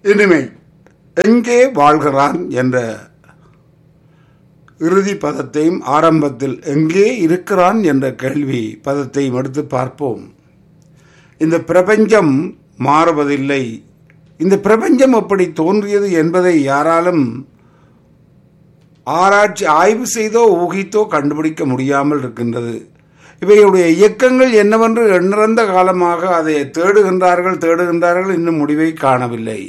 இனிமை எங்கே வாழ்கிறான் என்ற இறுதி பதத்தையும் ஆரம்பத்தில் எங்கே இருக்கிறான் என்ற கேள்வி பதத்தையும் எடுத்து பார்ப்போம் இந்த பிரபஞ்சம் மாறுவதில்லை இந்த பிரபஞ்சம் எப்படி தோன்றியது என்பதை யாராலும் ஆராய்ச்சி ஆய்வு செய்தோ ஊகித்தோ கண்டுபிடிக்க முடியாமல் இருக்கின்றது இவையுடைய இயக்கங்கள் என்னவென்று எண்ணிறந்த காலமாக அதை தேடுகின்றார்கள் தேடுகின்றார்கள் இன்னும் முடிவை காணவில்லை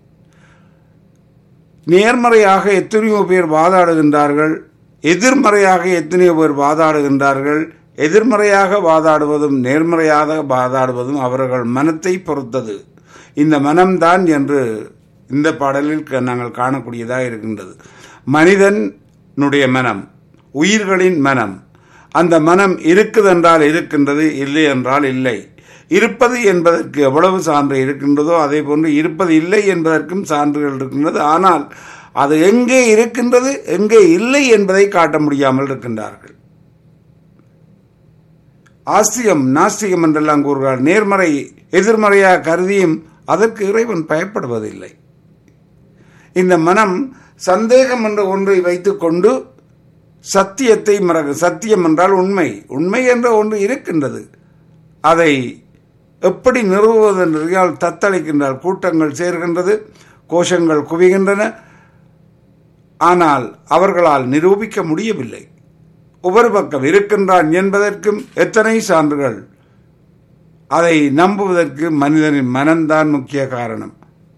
நேர்மறையாக எத்தனையோ பேர் வாதாடுகின்றார்கள் எதிர்மறையாக எத்தனையோ பேர் வாதாடுகின்றார்கள் எதிர்மறையாக வாதாடுவதும் நேர்மறையாக வாதாடுவதும் அவர்கள் மனத்தை பொறுத்தது இந்த மனம்தான் என்று இந்த பாடலில் க- நாங்கள் காணக்கூடியதாக இருக்கின்றது மனிதனுடைய மனம் உயிர்களின் மனம் அந்த மனம் இருக்குதென்றால் இருக்கின்றது இல்லை என்றால் இல்லை இருப்பது என்பதற்கு எவ்வளவு சான்று இருக்கின்றதோ அதே போன்று இருப்பது இல்லை என்பதற்கும் சான்றுகள் இருக்கின்றது ஆனால் அது எங்கே இருக்கின்றது எங்கே இல்லை என்பதை காட்ட முடியாமல் இருக்கின்றார்கள் ஆஸ்திகம் நாஸ்திகம் என்றெல்லாம் கூறுகிறார் நேர்மறை எதிர்மறையாக கருதியும் அதற்கு இறைவன் பயப்படுவதில்லை இந்த மனம் சந்தேகம் என்ற ஒன்றை வைத்துக்கொண்டு சத்தியத்தை மறக்க சத்தியம் என்றால் உண்மை உண்மை என்ற ஒன்று இருக்கின்றது அதை எப்படி நிறுவுவது என்றால் தத்தளிக்கின்றால் கூட்டங்கள் சேர்கின்றது கோஷங்கள் குவிகின்றன ஆனால் அவர்களால் நிரூபிக்க முடியவில்லை ஒவ்வொரு பக்கம் இருக்கின்றான் என்பதற்கும் எத்தனை சான்றுகள் அதை நம்புவதற்கு மனிதனின் மனம்தான் முக்கிய காரணம்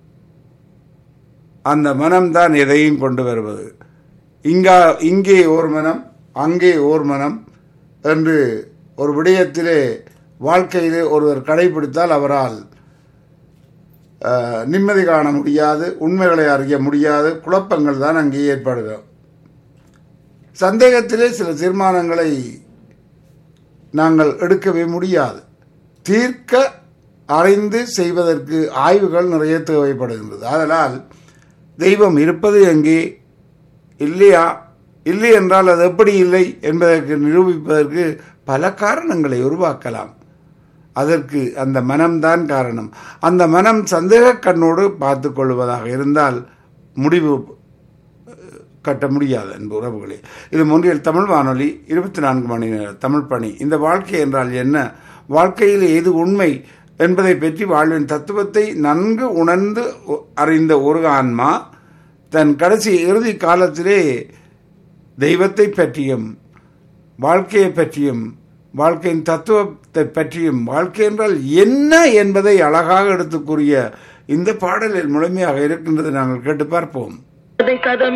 அந்த மனம்தான் எதையும் கொண்டு வருவது இங்கா இங்கே ஓர் மனம் அங்கே ஓர் மனம் என்று ஒரு விடயத்திலே வாழ்க்கையிலே ஒருவர் கடைபிடித்தால் அவரால் அஹ், நிம்மதி காண முடியாது உண்மைகளை அறிய முடியாது குழப்பங்கள் தான் அங்கே ஏற்படுகிறது சந்தேகத்திலே சில தீர்மானங்களை நாங்கள் எடுக்கவே முடியாது தீர்க்க அறிந்து செய்வதற்கு ஆய்வுகள் நிறைய தேவைப்படுகின்றது அதனால் தெய்வம் இருப்பது எங்கே இல்லையா இல்லை என்றால் அது எப்படி இல்லை என்பதற்கு நிரூபிப்பதற்கு பல காரணங்களை உருவாக்கலாம் அதற்கு அந்த மனம்தான் காரணம் அந்த மனம் சந்தேக கண்ணோடு பார்த்து கொள்வதாக இருந்தால் முடிவு அஹ், கட்ட முடியாது அன்பு உறவுகளே இது முன்றியல் தமிழ் வானொலி இருபத்தி நான்கு மணி நேர தமிழ் பணி இந்த வாழ்க்கை என்றால் என்ன வாழ்க்கையில் எது உண்மை என்பதை பற்றி வாழ்வின் தத்துவத்தை நன்கு உணர்ந்து ஒ- அறிந்த ஒரு ஆன்மா தன் கடைசி இறுதி காலத்திலே தெய்வத்தை பற்றியும் வாழ்க்கையை பற்றியும் வாழ்க்கையின் தத்துவத்தை பற்றியும் வாழ்க்கை என்றால் என்ன என்பதை அழகாக எடுத்துக் கூறிய இந்த பாடலில் முழுமையாக இருக்கின்றது நாங்கள் கேட்டு பார்ப்போம் கதை கதம்